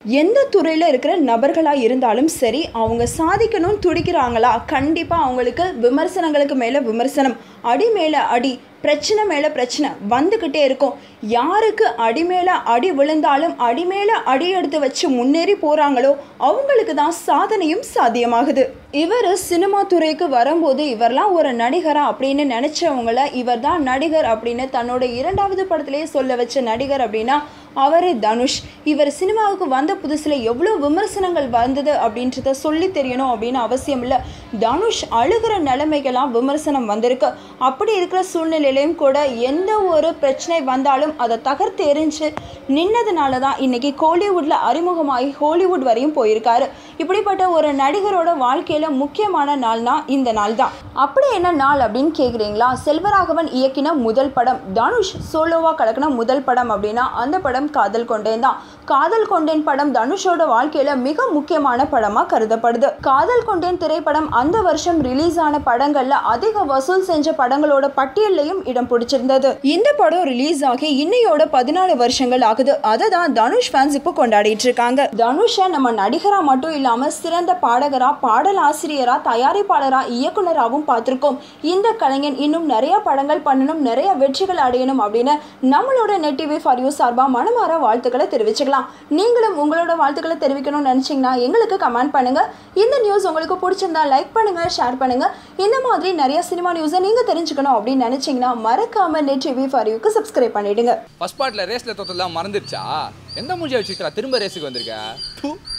எந்த துறையில் இருக்கிற நபர்களாக இருந்தாலும் சரி அவங்க சாதிக்கணும்னு துடிக்கிறாங்களா கண்டிப்பாக அவங்களுக்கு விமர்சனங்களுக்கு மேலே விமர்சனம் அடி மேலே அடி பிரச்சனை மேலே பிரச்சனை வந்துக்கிட்டே இருக்கும் யாருக்கு அடி மேலே அடி விழுந்தாலும் அடி மேலே அடி எடுத்து வச்சு முன்னேறி போகிறாங்களோ அவங்களுக்கு தான் சாதனையும் சாத்தியமாகுது இவர் சினிமா துறைக்கு வரும்போது இவர்லாம் ஒரு நடிகரா அப்படின்னு நினச்சவங்கள இவர் தான் நடிகர் அப்படின்னு தன்னோட இரண்டாவது படத்திலேயே சொல்ல வச்ச நடிகர் அப்படின்னா அவரே தனுஷ் இவர் சினிமாவுக்கு வந்த புதுசில் எவ்வளோ விமர்சனங்கள் வந்தது அப்படின்றத சொல்லி தெரியணும் அப்படின்னு அவசியம் இல்லை தனுஷ் அழுகிற நிலைமைக்கெல்லாம் விமர்சனம் வந்திருக்கு அப்படி இருக்கிற சூழ்நிலையிலையும் கூட எந்த ஒரு பிரச்சனை வந்தாலும் அதை தகர்த்து எரிஞ்சு நின்னதுனால தான் இன்னைக்கு கோலிவுட்டில் அறிமுகமாகி ஹாலிவுட் வரையும் போயிருக்காரு இப்படிப்பட்ட ஒரு நடிகரோட வாழ்க்கையில் முக்கியமான நாள்னா இந்த நாள் தான் அப்படி என்ன நாள் அப்படின்னு கேட்குறீங்களா செல்வராகவன் இயக்கின முதல் படம் தனுஷ் சோலோவாக கலக்கின முதல் படம் அப்படின்னா அந்த படம் காதல் கொண்டேன் தான் காதல் கொண்டேன் படம் தனுஷோட வாழ்க்கையில மிக முக்கியமான படமா கருதப்படுது காதல் கொண்டேன் திரைப்படம் அந்த வருஷம் ரிலீஸ் ஆன படங்கள்ல அதிக வசூல் செஞ்ச படங்களோட பட்டியல்லையும் இடம் பிடிச்சிருந்தது இந்த படம் ரிலீஸ் ஆகி இன்னையோட பதினாலு வருஷங்கள் ஆகுது அதை தான் தனுஷ் ஃபேன்ஸ் இப்போ கொண்டாடிட்டு இருக்காங்க தனுஷை நம்ம நடிகரா மட்டும் இல்லாம சிறந்த பாடகரா பாடல் ஆசிரியரா தயாரிப்பாளரா இயக்குனராகவும் பார்த்திருக்கோம் இந்த கலைஞன் இன்னும் நிறைய படங்கள் பண்ணணும் நிறைய வெற்றிகள் அடையணும் அப்படின்னு நம்மளோட நெட் டிவி ஃபார் யூ சார்பாக மனமார வாழ்த்துக்களை தெரிவிச்சுக்கலாம் நீங்களும் உங்களோட வாழ்த்துக்களை தெரிவிக்கணும்னு நினச்சிங்கன்னா எங்களுக்கு கமெண்ட் பண்ணுங்க இந்த நியூஸ் உங்களுக்கு பிடிச்சிருந்தா லைக் பண்ணுங்க ஷேர் பண்ணுங்க இந்த மாதிரி நிறைய சினிமா நியூஸை நீங்க தெரிஞ்சுக்கணும் அப்படின்னு நினைச்சீங்கன்னா மறக்காம நெட் டிவி ஃபார் யூக்கு சப்ஸ்கிரைப் பண்ணிடுங்க ஃபர்ஸ்ட் பார்ட்ல ரேஸ்ல தோத்ததெல்லாம் மறந்துடுச்சா எந்த மூஞ்சியை வச்சுக்கிறா திரும்ப ரேஸுக்கு வந்திருக்க